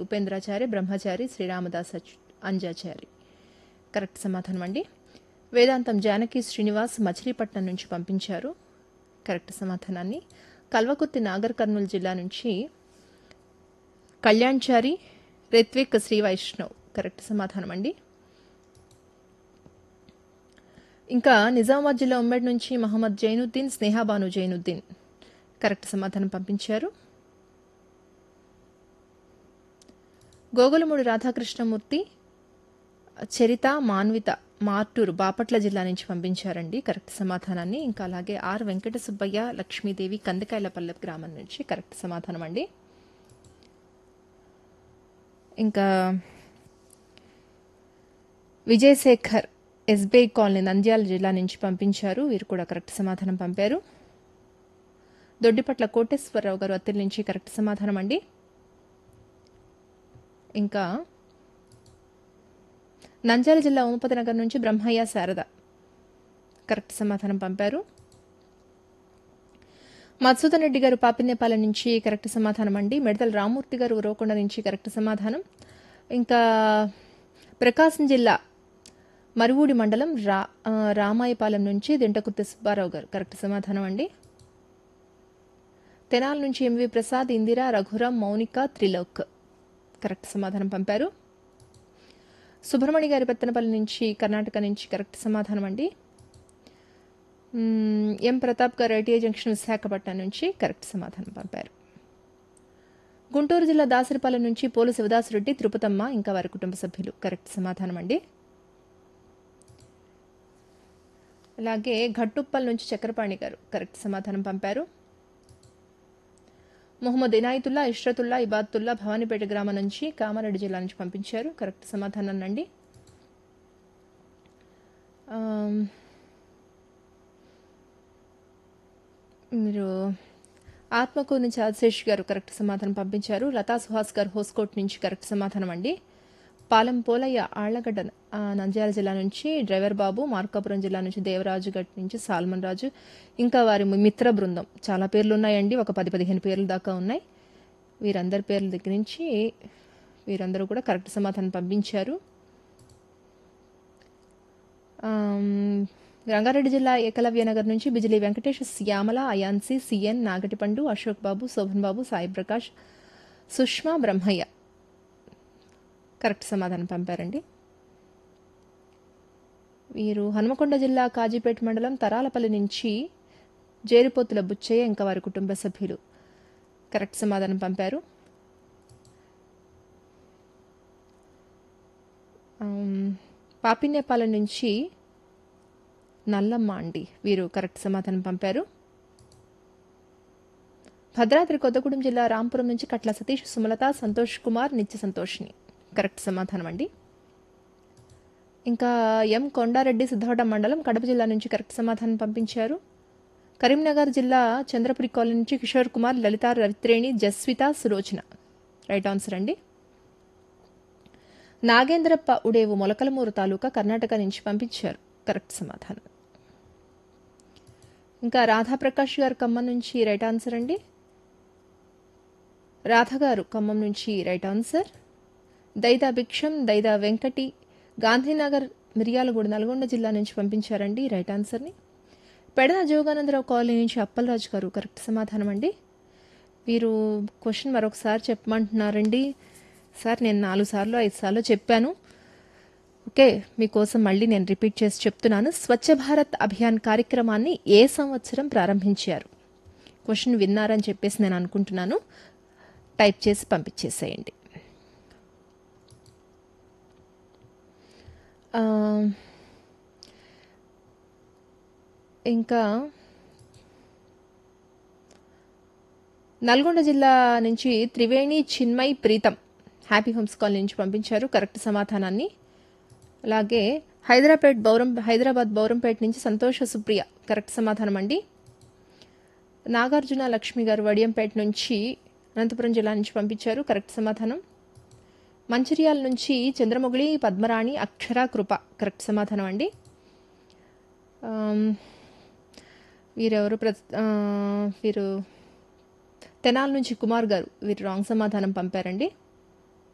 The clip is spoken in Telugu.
ఉపేంద్రాచారి బ్రహ్మచారి శ్రీరామదాస్ అచ్- అంజాచారి కరెక్ట్ సమాధానం అండి వేదాంతం జానకి శ్రీనివాస్ మచిలీపట్నం నుంచి పంపించారు కరెక్ట్ సమాధానాన్ని కల్వకుర్తి నాగర్ కర్నూలు జిల్లా నుంచి కళ్యాణ్చారి రిత్విక్ శ్రీ వైష్ణవ్ కరెక్ట్ సమాధానం అండి ఇంకా నిజామాబాద్ జిల్లా ఉమ్మడి నుంచి మహమ్మద్ జైనుద్దీన్ స్నేహాబాను జైనుద్దీన్ కరెక్ట్ సమాధానం పంపించారు గోగులమూడి రాధాకృష్ణమూర్తి చరిత మాన్విత మార్టూరు బాపట్ల జిల్లా నుంచి పంపించారండి కరెక్ట్ సమాధానాన్ని ఇంకా అలాగే ఆర్ వెంకట సుబ్బయ్య లక్ష్మీదేవి కందకాయలపల్లె గ్రామం నుంచి కరెక్ట్ సమాధానం అండి ఇంకా విజయశేఖర్ ఎస్బీఐ కాలనీ నంద్యాల జిల్లా నుంచి పంపించారు వీరు కూడా కరెక్ట్ సమాధానం పంపారు దొడ్డిపట్ల కోటేశ్వరరావు గారు అత్తిరి నుంచి కరెక్ట్ సమాధానం అండి ఇంకా నంద్యాల జిల్లా ఉమపతి నగర్ నుంచి బ్రహ్మయ్య శారద కరెక్ట్ సమాధానం పంపారు మధుసూదన్ రెడ్డి గారు పాపినేపాలెం నుంచి కరెక్ట్ సమాధానం అండి మిడతల రామూర్తి గారు ఉరవకొండ నుంచి కరెక్ట్ సమాధానం ఇంకా ప్రకాశం జిల్లా మరువూడి మండలం రా ఆ, రామాయపాలెం నుంచి దింటకుర్తి సుబ్బారావు గారు కరెక్ట్ సమాధానం అండి తెనాల నుంచి ఎంవి ప్రసాద్ ఇందిరా రఘురాం మౌనిక త్రిలోక్ కరెక్ట్ సమాధానం పంపారు సుబ్రహ్మణ్య గారి పెత్తనపల్లి నుంచి కర్ణాటక నుంచి కరెక్ట్ సమాధానం అండి మ్మ్, ఎం ప్రతాప్ గారు ఐటీఐ జంక్షన్ విశాఖపట్నం నుంచి కరెక్ట్ సమాధానం పంపారు గుంటూరు జిల్లా దాసరిపాలెం నుంచి పోలు శివదాసరెడ్డి తిరుపతమ్మ ఇంకా వారి కుటుంబ సభ్యులు కరెక్ట్ సమాధానం అండి అలాగే ఘట్టుప్పల్ నుంచి చక్రపాణి గారు కరెక్ట్ సమాధానం పంపారు మొహమ్మద్ ఇనాయతుల్లా ఇష్రతుల్లా ఇబాతుల్లా భవానీపేట గ్రామం నుంచి కామారెడ్డి జిల్లా నుంచి పంపించారు కరెక్ట్ సమాధానం అండి ఆమ్, మీరు ఆత్మకూరు నుంచి ఆదిశేష్ గారు కరెక్ట్ సమాధానం పంపించారు లతా సుహాస్ గారు హోస్కోట్ నుంచి కరెక్ట్ సమాధానం అండి పాలెం పోలయ్య ఆళ్లగడ్డ ఆ, నంద్యాల జిల్లా నుంచి డ్రైవర్ బాబు మార్కాపురం జిల్లా నుంచి దేవరాజు గట్ నుంచి సాల్మన్ రాజు ఇంకా వారి మిత్ర బృందం చాలా పేర్లు ఉన్నాయండి ఒక పది పదిహేను పేర్లు దాకా ఉన్నాయి వీరందరి పేర్ల దగ్గర నుంచి వీరందరూ కూడా కరెక్ట్ సమాధానం పంపించారు ఆమ్, రంగారెడ్డి జిల్లా ఏకలవ్య నగర్ నుంచి బిజిలీ వెంకటేష్ శ్యామల అయాన్సి సిఎన్ నాగటిపండు అశోక్ బాబు శోభన్ బాబు సాయి ప్రకాష్ సుష్మా బ్రహ్మయ్య కరెక్ట్ సమాధానం పంపారండి వీరు హనుమకొండ జిల్లా కాజీపేట మండలం తరాలపల్లి నుంచి జేరిపోతుల బుచ్చయ్య ఇంకా వారి కుటుంబ సభ్యులు కరెక్ట్ సమాధానం పంపారు ఆమ్, పాపినేపాలెం నుంచి నల్లమ్మ అండి వీరు కరెక్ట్ సమాధానం పంపారు భద్రాద్రి కొత్తగూడెం జిల్లా రాంపురం నుంచి కట్ల సతీష్ సుమలత సంతోష్ కుమార్ నిత్య సంతోష్ని కరెక్ట్ సమాధానం అండి ఇంకా ఎం కొండారెడ్డి సిద్ధవట మండలం కడప జిల్లా నుంచి కరెక్ట్ సమాధానం పంపించారు కరీంనగర్ జిల్లా చంద్రపురి కాలనీ నుంచి కిషోర్ కుమార్ లలిత రవిత్రేణి జస్విత సులోచన రైట్ ఆన్సర్ అండి నాగేంద్రప్ప ఉడేవు మొలకలమూరు తాలూకా కర్ణాటక నుంచి పంపించారు కరెక్ట్ సమాధానం ఇంకా రాధాప్రకాష్ గారు ఖమ్మం నుంచి రైట్ ఆన్సర్ అండి రాధ గారు ఖమ్మం నుంచి రైట్ ఆన్సర్ దైదా భిక్షం దైదా వెంకటి గాంధీనగర్ మిర్యాలగూడ నల్గొండ జిల్లా నుంచి పంపించారండి రైట్ ఆన్సర్ని పెడన జోగానందరావు కాలనీ నుంచి అప్పలరాజు గారు కరెక్ట్ సమాధానం అండి వీరు క్వశ్చన్ మరొకసారి చెప్పమంటున్నారండి సార్ నేను నాలుగు సార్లు ఐదు సార్లు చెప్పాను ఓకే మీకోసం మళ్ళీ నేను రిపీట్ చేసి చెప్తున్నాను స్వచ్ఛ భారత్ అభియాన్ కార్యక్రమాన్ని ఏ సంవత్సరం ప్రారంభించారు క్వశ్చన్ విన్నారని చెప్పేసి నేను అనుకుంటున్నాను టైప్ చేసి పంపించేసేయండి ఆ, ఇంకా నల్గొండ జిల్లా నుంచి Triveni Chinmay Preetham happy homes colony నుంచి పంపించారు కరెక్ట్ సమాధానాన్ని అలాగే హైదరాబాద్ బౌరం హైదరాబాద్ బౌరంపేట నుంచి సంతోష సుప్రియ కరెక్ట్ సమాధానం అండి నాగార్జున లక్ష్మి గారు వడియంపేట నుంచి అనంతపురం జిల్లా నుంచి పంపించారు కరెక్ట్ సమాధానం మంచిర్యాల నుంచి చంద్రముగిలి పద్మరాణి అక్షర కృప కరెక్ట్ సమాధానం అండి ఆమ్, వీరెవరు ప్ర ఆ, వీరు తెనాల నుంచి కుమార్ గారు వీరు రాంగ్ సమాధానం పంపారండి